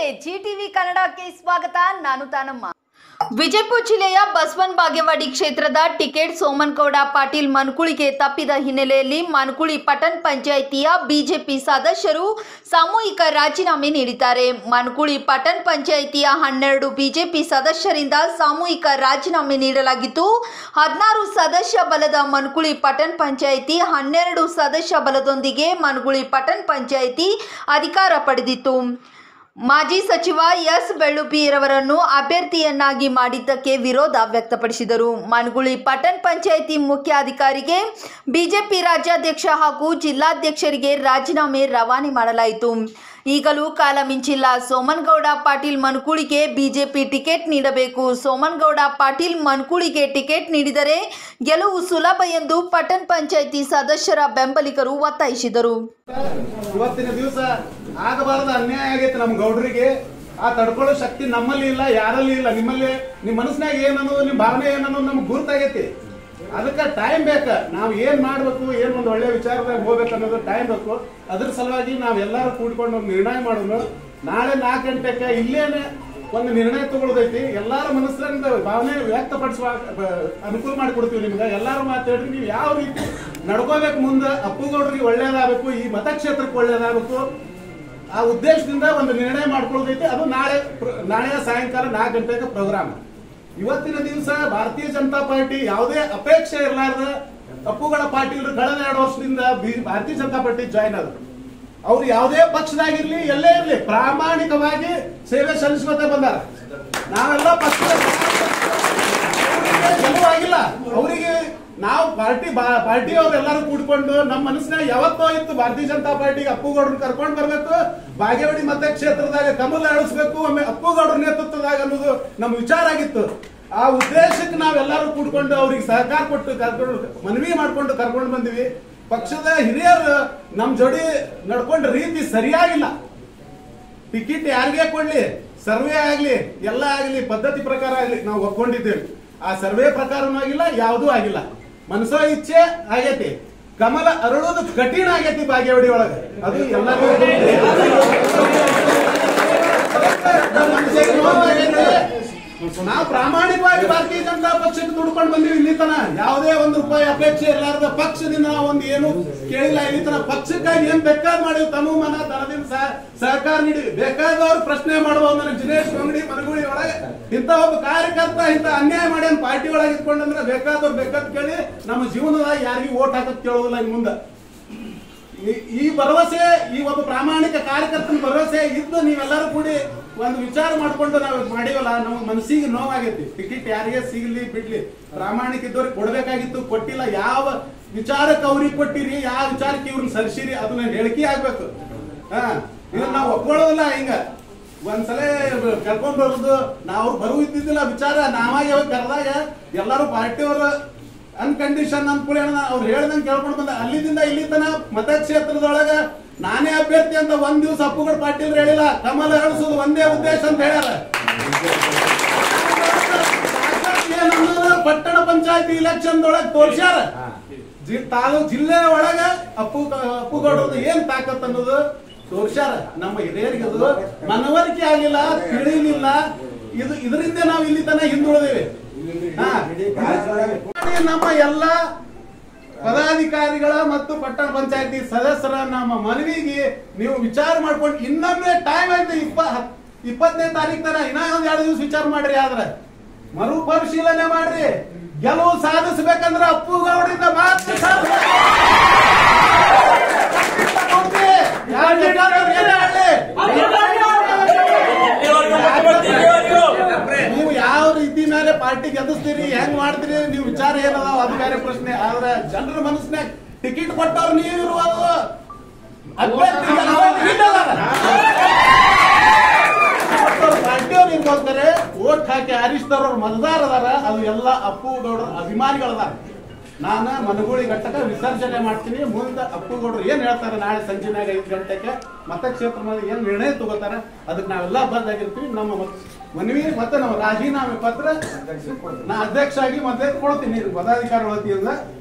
G TV ಕನ್ನಡಕ್ಕೆ ಸ್ವಾಗತ ನಾನು ತಾನಮ್ಮ ವಿಜಯಪುರ ಜಿಲ್ಲೆಯ ಬಸವನ್ ಬಾಗೇವಾಡಿ ಕ್ಷೇತ್ರದ ಟಿಕೆಟ್ ಸೋಮನ್ಗೌಡ ಪಾಟೀಲ್ ಮನ್ಕುಳಿಗೆ ತಪ್ಪಿದ ಹಿನ್ನೆಲೆಯಲ್ಲಿ ಮನ್ಕುಳಿ ಪಟ್ಟಣ ಪಂಚಾಯಿತಿಯ ಬಿಜೆಪಿ ಸದಸ್ಯರು ಸಾಮೂಹಿಕ ರಾಜೀನಾಮೆ ನೀಡಿದ್ದಾರೆ ಮನ್ಕುಳಿ ಪಟ್ಟಣ ಪಂಚಾಯಿತಿಯ ಹನ್ನೆರಡು ಬಿಜೆಪಿ ಸದಸ್ಯರಿಂದ ಸಾಮೂಹಿಕ ರಾಜೀನಾಮೆ ನೀಡಲಾಗಿದ್ದು ಹದಿನಾರು ಸದಸ್ಯ ಬಲದ ಮನ್ಕುಳಿ ಪಟ್ಟಣ ಪಂಚಾಯಿತಿ ಹನ್ನೆರಡು ಸದಸ್ಯ ಬಲದೊಂದಿಗೆ ಮನ್ಕುಳಿ ಪಟ್ಟಣ ಪಂಚಾಯಿತಿ ಅಧಿಕಾರ ಪಡೆದಿತ್ತು ಮಾಜಿ ಸಚಿವ ಎಸ್ ಬೆಳ್ಳುಪಿರವರನ್ನು ಅಭ್ಯರ್ಥಿಯನ್ನಾಗಿ ಮಾಡಿದ್ದಕ್ಕೆ ವಿರೋಧ ವ್ಯಕ್ತಪಡಿಸಿದರು ಮನ್ಗುಳಿ ಪಟ್ಟಣ ಪಂಚಾಯಿತಿ ಮುಖ್ಯಾಧಿಕಾರಿಗೆ ಬಿಜೆಪಿ ರಾಜ್ಯಾಧ್ಯಕ್ಷ ಹಾಗೂ ಜಿಲ್ಲಾಧ್ಯಕ್ಷರಿಗೆ ರಾಜೀನಾಮೆ ರವಾನೆ ಮಾಡಲಾಯಿತು ಈಗಲೂ ಕಾಲ ಮಿಂಚಿಲ್ಲ ಸೋಮನ್ಗೌಡ ಪಾಟೀಲ್ ಮನ್ಕುಳಿಗೆ ಬಿಜೆಪಿ ಟಿಕೆಟ್ ನೀಡಬೇಕು ಸೋಮನ್ಗೌಡ ಪಾಟೀಲ್ ಮನ್ಕುಳಿಗೆ ಟಿಕೆಟ್ ನೀಡಿದರೆ ಗೆಲುವು ಸುಲಭ ಎಂದು ಪಟ್ಟಣ ಪಂಚಾಯಿತಿ ಸದಸ್ಯರ ಬೆಂಬಲಿಗರು ಒತ್ತಾಯಿಸಿದರು ಇವತ್ತಿನ ದಿವಸ ಆಗಬಾರದ ಅನ್ಯಾಯ ಆಗೈತೆ ನಮ್ ಗೌಡ್ರಿಗೆ ಆ ತಡ್ಕೊಳ್ಳೋ ಶಕ್ತಿ ನಮ್ಮಲ್ಲಿ ಇಲ್ಲ ಯಾರಲ್ಲಿ ಇಲ್ಲ ನಿಮ್ಮಲ್ಲಿ ನಿಮ್ ಮನಸ್ಸಿನಾಗ ಏನನ್ನೋದು ನಿಮ್ ಭಾವನೆ ಏನನ್ನೋದು ನಮ್ಗೆ ಗುರ್ತಾಗೈತಿ ಅದಕ್ಕೆ ಟೈಮ್ ಬೇಕ ನಾವು ಏನ್ ಮಾಡ್ಬೇಕು ಏನ್ ಒಂದು ಒಳ್ಳೆ ವಿಚಾರದಾಗ ಹೋಗ್ಬೇಕು ಅನ್ನೋದು ಟೈಮ್ ಬೇಕು ಅದ್ರ ಸಲುವಾಗಿ ನಾವ್ ಎಲ್ಲಾರು ಕೂಡ್ಕೊಂಡು ಒಂದು ನಿರ್ಣಯ ಮಾಡೋದು ನಾಳೆ ನಾಲ್ಕು ಗಂಟೆಗೆ ಇಲ್ಲೇನೆ ಒಂದು ನಿರ್ಣಯ ತಗೊಳ್ಳೋದೈತಿ ಎಲ್ಲಾರ ಮನಸ್ಸಿನಿಂದ ಭಾವನೆ ವ್ಯಕ್ತಪಡಿಸುವ ಬ- ಅನುಕೂಲ ಮಾಡಿಕೊಡ್ತೀವಿ ನಿಮ್ಗೆ ಎಲ್ಲಾರು ಮಾತಾಡ್ರಿ ನೀವು ಯಾವ ರೀತಿ ನಡ್ಕೋಬೇಕು ಮುಂದೆ ಅಪ್ಪುಗೌಡ್ರಿಗೆ ಒಳ್ಳೇದಾಗಬೇಕು ಈ ಮತಕ್ಷೇತ್ರಕ್ಕೆ ಒಳ್ಳೇದಾಗಬೇಕು ಆ ಉದ್ದೇಶದಿಂದ ಒಂದು ನಿರ್ಣಯ ಮಾಡ್ಕೊಳ್ಳೋದೈತಿ ಅದು ನಾಳೆ ಪ್ರ- ನಾಳೆಯ ಸಾಯಂಕಾಲ ನಾಲ್ಕು ಗಂಟೆಗೆ ಪ್ರೋಗ್ರಾಮ್ ಇವತ್ತಿನ ದಿವಸ ಭಾರತೀಯ ಜನತಾ ಪಾರ್ಟಿ ಯಾವುದೇ ಅಪೇಕ್ಷೆ ಇರಲಾರ್ದ ಅಪ್ಪುಗಳ ಪಾಟೀಲ್ ಕಳೆದ ಎರಡು ವರ್ಷದಿಂದ ಬಿ- ಭಾರತೀಯ ಜನತಾ ಪಾರ್ಟಿ ಜಾಯ್ನ್ ಆದ್ರು ಅವ್ರು ಯಾವುದೇ ಪಕ್ಷದಾಗಿರ್ಲಿ ಎಲ್ಲೇ ಇರ್ಲಿ ಪ್ರಾಮಾಣಿಕವಾಗಿ ಸೇವೆ ಸಲ್ಲಿಸ್ಕೊತ ಬಂದಾರ ನಾವೆಲ್ಲ ಪಕ್ಷದ ಗೆಲುವಾಗಿಲ್ಲ ಅವರಿಗೆ ನಾವು ಪಾರ್ಟಿ ಪಾರ್ಟಿ ಎಲ್ಲರೂ ಕೂಡ್ಕೊಂಡು ನಮ್ಮ ಮನಸ್ಸಿನಾಗ ಯಾವತ್ತೋ ಇತ್ತು ಭಾರತೀಯ ಜನತಾ ಪಾರ್ಟಿಗೆ ಅಪ್ಪುಗೌಡ್ರನ್ನ ಕರ್ಕೊಂಡು ಬರ್ಬೇಕು ಬಾಗೇವಾಡಿ ಮತಕ್ಷೇತ್ರದಾಗ ಕಮಲ ಅಳಿಸ್ಬೇಕು ಒಮ್ಮೆ ಅಪ್ಪುಗೌಡ್ರ ನೇತೃತ್ವದಾಗ ಅನ್ನೋದು ನಮ್ಮ ವಿಚಾರ ಆಗಿತ್ತು ಆ ಉದ್ದೇಶಕ್ಕೆ ನಾವೆಲ್ಲರೂ ಕೂಡ್ಕೊಂಡು ಅವ್ರಿಗೆ ಸಹಕಾರ ಕೊಟ್ಟು ಕರ್ಕೊಂಡು ಮನವಿ ಮಾಡ್ಕೊಂಡು ಕರ್ಕೊಂಡು ಬಂದಿವಿ ಪಕ್ಷದ ಹಿರಿಯರು ನಮ್ ಜೋಡಿ ನಡ್ಕೊಂಡ ರೀತಿ ಸರಿಯಾಗಿಲ್ಲ ಟಿಕೆಟ್ ಯಾರಿಗೆ ಕೊಡ್ಲಿ ಸರ್ವೆ ಆಗ್ಲಿ ಎಲ್ಲ ಆಗ್ಲಿ ಪದ್ಧತಿ ಪ್ರಕಾರ ಆಗ್ಲಿ ನಾವು ಒಪ್ಕೊಂಡಿದ್ದೇವೆ ಆ ಸರ್ವೆ ಪ್ರಕಾರನೂ ಆಗಿಲ್ಲ ಯಾವುದೂ ಆಗಿಲ್ಲ ಮನಸೋ ಇಚ್ಛೆ ಆಗೈತಿ ಕಮಲ ಅರಳೋದು ಕಠಿಣ ಆಗೈತಿ ಬಾಗೇವಾಡಿ ಒಳಗ ಅದು ಎಲ್ಲರಿಗೂ ನಮ್ಮ ಮನಸ್ಸಿಗೆ ನೋವಾಗೈತಿ. ನಾವು ಪ್ರಾಮಾಣಿಕವಾಗಿ ಭಾರತೀಯ ಜನತಾ ಪಕ್ಷಕ್ಕೆ ದುಡ್ಕೊಂಡು ಬಂದಿವಿ ಇಲ್ಲಿ ತನ ಯಾವುದೇ ಒಂದು ರೂಪಾಯಿ ಅಪೇಕ್ಷೆ ಇರಲಾರ್ದ ಪಕ್ಷದಿಂದ ನಾವು ಒಂದು ಏನು ಕೇಳಿಲ್ಲ ಇಲ್ಲಿ ತನ ಪಕ್ಷಕ್ಕಾಗಿ ಏನ್ ಬೇಕಾದ್ ಮಾಡಿವಿ ತನು ಮನ ದನದಿಂದ ಸಹ- ಸಹಕಾರ ನೀಡಿವಿ ಬೇಕಾದವ್ರು ಪ್ರಶ್ನೆ ಮಾಡಬಹುದು ನನಗೆ ದಿನೇಶ್ ಅಂಗಡಿ ಮನಗುಳಿ ಒಳಗೆ ಇಂತ ಒಬ್ಬ ಕಾರ್ಯಕರ್ತ ಇಂತ ಅನ್ಯಾಯ ಮಾಡಿ ಪಾರ್ಟಿ ಒಳಗೆ ಇಟ್ಕೊಂಡಂದ್ರೆ ಬೇಕಾದವ್ರು ಬೇಕಾದ್ ಕೇಳಿ ನಮ್ಮ ಜೀವನದಾಗ ಯಾರಿಗೂ ಓಟ್ ಹಾಕತ್ ಕೇಳೋದಿಲ್ಲ ಇನ್ ಮುಂದೆ ಈ- ಈ ಭರವಸೆ ಈ ಒಬ್ಬ ಪ್ರಾಮಾಣಿಕ ಕಾರ್ಯಕರ್ತನ ಭರವಸೆ ಇದ್ದು ನೀವೆಲ್ಲರೂ ಕೂಡಿ ಒಂದು ವಿಚಾರ ಮಾಡ್ಕೊಂಡು ನಾವು ಮಾಡಿವಲ್ಲ ನಮ್ಮ ಮನಸ್ಸಿಗೆ ನೋವಾಗೈತಿ ಟಿಕೆಟ್ ಯಾರಿಗೆ ಸಿಗ್ಲಿ ಬಿಡ್ಲಿ ಪ್ರಾಮಾಣಿಕ ಇದ್ದವ್ರಿಗೆ ಕೊಡ್ಬೇಕಾಗಿತ್ತು ಕೊಟ್ಟಿಲ್ಲ ಯಾವ ವಿಚಾರಕ್ಕೆ ಅವ್ರಿಗೆ ಕೊಟ್ಟಿರಿ ಯಾವ ವಿಚಾರಕ್ಕೆ ಇವ್ರನ್ನ ಸರಿಸಿರಿ ಅದನ್ನ ಹೇಳಿಕೆ ಆಗ್ಬೇಕು ಹಾ ಇದನ್ನ ನಾವು ಒಪ್ಕೊಳ್ಳೋದಿಲ್ಲ ಹಿಂಗ ಒಂದ್ಸಲ ಕರ್ಕೊಂಡ್ ಬರೋದು ನಾವು ಬರು ಇದ್ದಿದ್ದಿಲ್ಲ ವಿಚಾರ ನಾವಾಗಿ ಹೋಗಿ ಕರೆದಾಗ ಎಲ್ಲರೂ ಪಾರ್ಟಿಯವರು ಅನ್ಕಂಡೀಷನ್ ಅನ್ಕೊಳ್ಳಿ ಅವ್ರು ಹೇಳ್ದಂಗೆ ಕೇಳ್ಕೊಂಡು ಬಂದ ಅಲ್ಲಿಂದ ಇಲ್ಲಿ ತನ ಮತಕ್ಷೇತ್ರದೊಳಗ ನಾನೇ ಅಭ್ಯರ್ಥಿ ಅಂತ ಒಂದ್ ದಿವಸ ಅಪ್ಪುಗಳ ಪಾಟೀಲ್ ಹೇಳಿಲ್ಲ ಕಮಲ ಅಳಿಸೋದು ಒಂದೇ ಉದ್ದೇಶ ಅಂತ ಹೇಳ್ಯಾರ ಏನನ್ನೋದು ಪಟ್ಟಣ ಪಂಚಾಯತಿ ಇಲೆಕ್ಷನ್ ಒಳಗ್ ತೋರ್ಸ್ಯಾರ ಜಿ- ತಾಲೂಕ್ ಜಿಲ್ಲೆ ಒಳಗ ಅಪ್ಪು ಅಪ್ಪುಗೌಡರದು ಏನ್ ತಾಕತ್ ಅನ್ನೋದು ತೋರ್ಸ್ಯಾರ ನಮ್ಮ ಹಿರಿಯರಿಗೆ ಅದು ಮನವರಿಕೆ ಆಗಿಲ್ಲ ತಿಳಿಲಿಲ್ಲ ಇದು ಇದರಿಂದ ನಾವು ಇಲ್ಲಿ ತನ ಹಿಂದುಳಿದೇವೆ ಹಾ. ನಮ್ಮ ಎಲ್ಲ ಪದಾಧಿಕಾರಿಗಳ ಮತ್ತು ಪಟ್ಟಣ ಪಂಚಾಯತಿ ಸದಸ್ಯರ ನಮ್ಮ ಮನವಿಗೆ ನೀವು ವಿಚಾರ ಮಾಡ್ಕೊಂಡು ಇನ್ನೊಮ್ಮೆ ಟೈಮ್ ಆಯ್ತು ಇಪ್ಪ ಹತ್- ಇಪ್ಪತ್ತನೇ ತಾರೀಕು ತರ ಇನ್ನ ಒಂದ್ ಎರಡು ದಿವಸ ವಿಚಾರ ಮಾಡ್ರಿ ಆದ್ರೆ ಮರುಪರಿಶೀಲನೆ ಮಾಡ್ರಿ ಗೆಲುವು ಸಾಧಿಸಬೇಕಂದ್ರೆ ಅಪ್ಪುಗೌಡರಿಂದ ಮಾತ್ರ ಸಾಧ್ಯ. ಯಾರ್ ಬೇಕಾದ್ರೂ ಏನೇ ಆಗ್ಲಿ. ನೀವು ಯಾವ ರೀತಿ ಮೇಲೆ ಪಾರ್ಟಿ ಗೆಲ್ಲಿಸ್ತೀರಿ ಹೆಂಗ್ ಮಾಡ್ತೀರಿ ನೀವು ವಿಚಾರ ಏನದಾವ ಅದು ಬೇರೆ ಪ್ರಶ್ನೆ ಆದ್ರೆ ಜನರ ಮನಸ್ಸಿನಾಗ ಟಿಕೆಟ್ ಕೊಟ್ಟವ್ರು ನೀವು ಇರುವುದು ಅಭ್ಯರ್ಥಿ ಗೆಲ್ಲೋರು ಇಲ್ಲದಾರ. ಪಾರ್ಟಿಯವ್ರು ಇರ್ಬೋದಾರೆ ಓಟ್ ಹಾಕಿ ಆರಿಸಿದವ್ರ ಮತದಾರ ಅದಾರ ಅದು ಎಲ್ಲ ಅಪ್ಪು ಗೌಡರ ಅಭಿಮಾನಿಗಳದಾರ ನಾನು ಮನಗೂಳಿ ಘಟ್ಟಕ ವಿಸರ್ಜನೆ ಮಾಡ್ತೀನಿ ಮುಂದೆ ಅಪ್ಪುಗೌಡರು ಏನ್ ಹೇಳ್ತಾರೆ ನಾಳೆ ಸಂಜೆನಾಗ ಐದು ಗಂಟೆಗೆ ಮತಕ್ಷೇತ್ರದಲ್ಲಿ ಏನ್ ನಿರ್ಣಯ ತಗೋತಾರ ಅದಕ್ಕೆ ನಾವೆಲ್ಲ ಬಂದಾಗಿರ್ತೀವಿ ನಮ್ಮ ಮತ್- ಮನವಿ ಮತ್ತೆ ನಮ್ಮ ರಾಜೀನಾಮೆ ಪತ್ರ ನಾ ಅಧ್ಯಕ್ಷ ಆಗಿ ಮತ್ತೆ ಕೊಡ್ತೀನಿ ಪದಾಧಿಕಾರಿ ವತಿಯಿಂದ